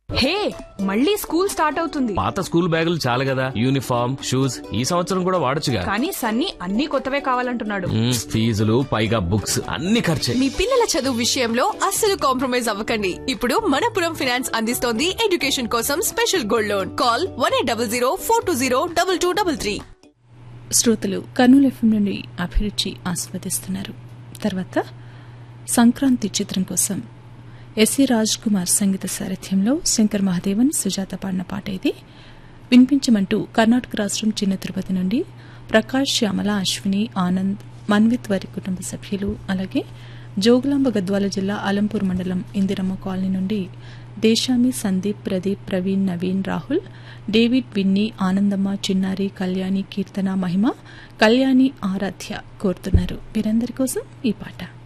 హే మళ్ళీ school start అవుతుంది పాత స్కూల్ బ్యాగులు చాలు కదా యూనిఫామ్ షూస్ ఈ సంవత్సరం కూడా వాడొచ్చుగా కానీ సన్నీ అన్ని కొత్తవే కావాలంటున్నాడు మ్మ్, ఫీజులు పైగా బుక్స్ అన్ని ఖర్చే మీ పిల్లల చదువు విషయంలో అస్సలు కాంప్రమైజ్ అవ్వకండి ఇప్పుడు మనపురం ఫైనాన్స్ అందిస్తోంది ఎడ్యుకేషన్ కోసం special gold loan call one eight double zero four two zero double two double three శ్రోతలు కర్నూలు ఎఫ్ఎం నుండి అభిరుచి ఆస్వాదిస్తున్నారు తర్వాత సంక్రాంతి చిత్రం కోసం ఎస్సి రాజ్ కుమార్ సంగీత సారథ్యంలో శంకర్ మహాదేవన్ సుజాత పాడిన పాట ఇది వినిపించమంటూ కర్ణాటక రాష్ట్రం చిన్న తిరుపతి నుండి ప్రకాష్ శ్యామల అశ్విని ఆనంద్ మన్విత్ వారి కుటుంబ సభ్యులు అలాగే జోగులాంబ గద్వాల జిల్లా అలంపూర్ మండలం ఇందిరమ్మ కాలనీ నుండి దేశామి సందీప్ ప్రదీప్ ప్రవీణ్ నవీన్ రాహుల్ డేవిడ్ విన్నీ ఆనందమ్మ చిన్నారి కళ్యాణి కీర్తన మహిమ కళ్యాణి ఆరాధ్య కోరుతున్నారు వీరందరి కోసం ఈ పాట